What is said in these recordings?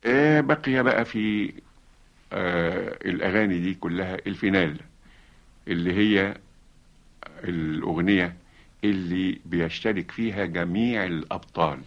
آه بقي بقى في آه الأغاني دي كلها الفينال اللي هي الأغنية اللي بيشترك فيها جميع الأبطال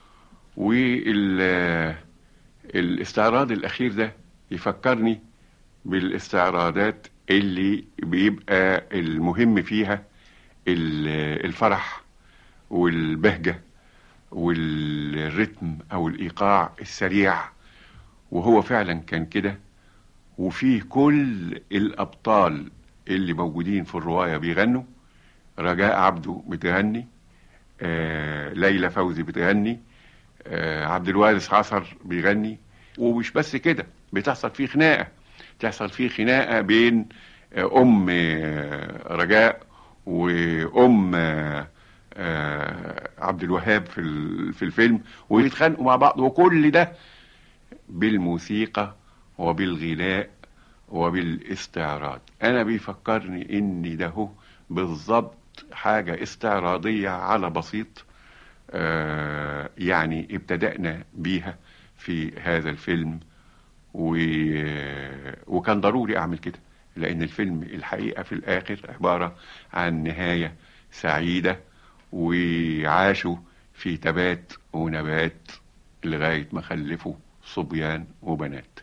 والاستعراض الأخير ده يفكرني بالاستعراضات اللي بيبقى المهم فيها ال- الفرح والبهجة والرتم أو الإيقاع السريع وهو فعلا كان كده وفيه كل الأبطال اللي موجودين في الرواية بيغنوا رجاء عبده بتغني آه ليلى فوزي بتغني آه عبد الوارث عصر بيغني ومش بس كده بتحصل فيه خناقة تحصل فيه خناقة بين آه أم آه رجاء وأم آه آه عبد الوهاب في ال- في الفيلم ويتخانقوا مع بعض وكل ده بالموسيقى وبالغناء وبالاستعراض انا بيفكرني ان ده هو بالظبط حاجة استعراضية على بسيط آه يعني ابتدأنا بيها في هذا الفيلم و... وكان ضروري اعمل كده لان الفيلم الحقيقة في الاخر عبارة عن نهاية سعيدة وعاشوا في تبات ونبات لغاية ما خلفوا صبيان وبنات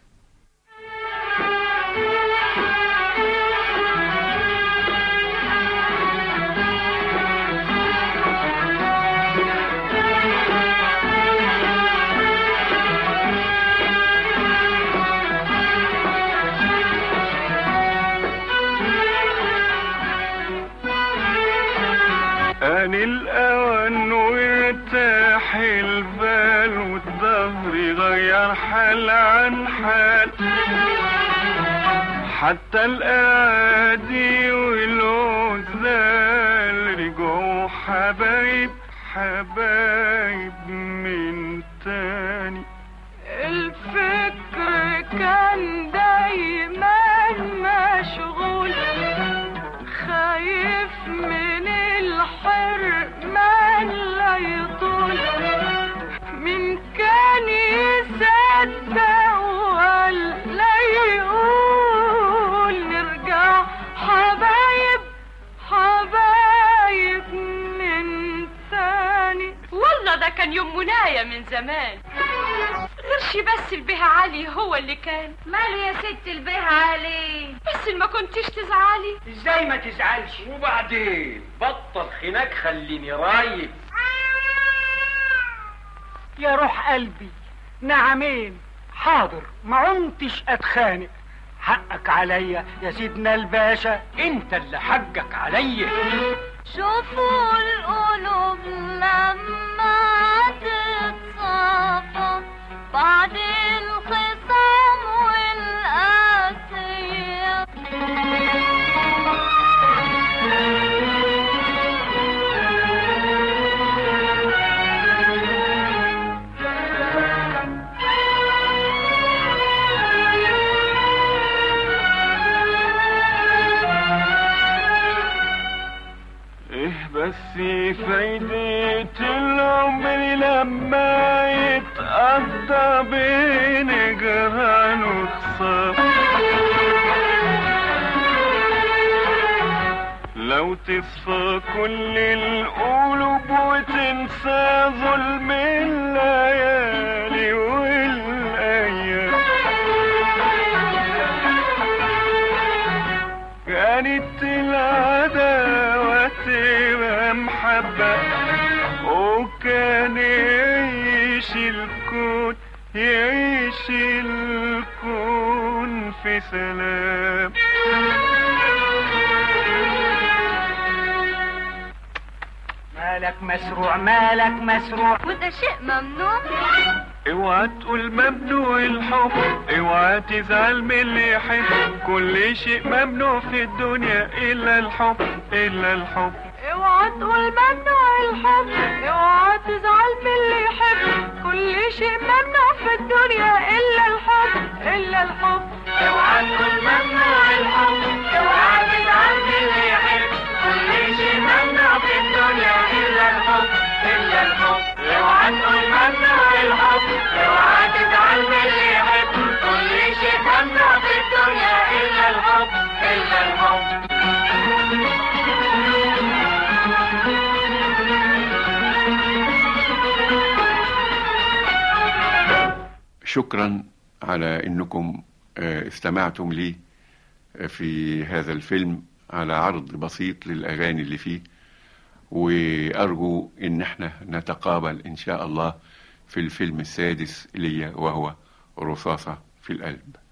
آن الأوان وارتاح البال والظهر غير حال عن حال حتى الأعادي والعزال رجعوا حبايب حبايب من تاني الفكر كان دايما مشغول خايف من الحرمان لا يطول من كان يصدق ولا يقول نرجع حبايب حبايب من تاني والله ده كان يوم منايا من زمان غيرش بس البيه علي هو اللي كان ماله يا ست البيه علي بس ما كنتش تزعلي ازاي ما تزعلش وبعدين بطل خناق خليني رايق يا روح قلبي نعمين حاضر ما عنتش اتخانق حقك عليا يا سيدنا الباشا انت اللي حقك عليا شوفوا القلوب لما تتصافى بعد الخصام والقاسية ايه بس فايدة العمر لما يتقضى بين جيران وخصام لو تصفى كل القلوب وتنسى ظلم الليالي والايام كانت العداوة تبقى محبة وكان يعيش الكون يعيش الكون في سلام مالك مسروع مالك مسروع وده شيء ممنوع اوعى تقول ممنوع الحب اوعى تزعل من اللي يحب كل شيء ممنوع في الدنيا الا الحب الا الحب اوعى تقول ممنوع الحب اوعى تزعل من اللي يحب كل شيء ممنوع في الدنيا الا الحب الا الحب اوعى تقول ممنوع الحب اوعى تزعل من اللي يحب كل شيء ممنوع في الدنيا الا الحب الا الحب اوعى تقول ممنوع الحب اوعى تزعل من اللي شكرا على انكم آه، استمعتم لي آه، في هذا الفيلم على عرض بسيط للاغاني اللي فيه وارجو ان احنا نتقابل ان شاء الله في الفيلم السادس ليا وهو رصاصة في القلب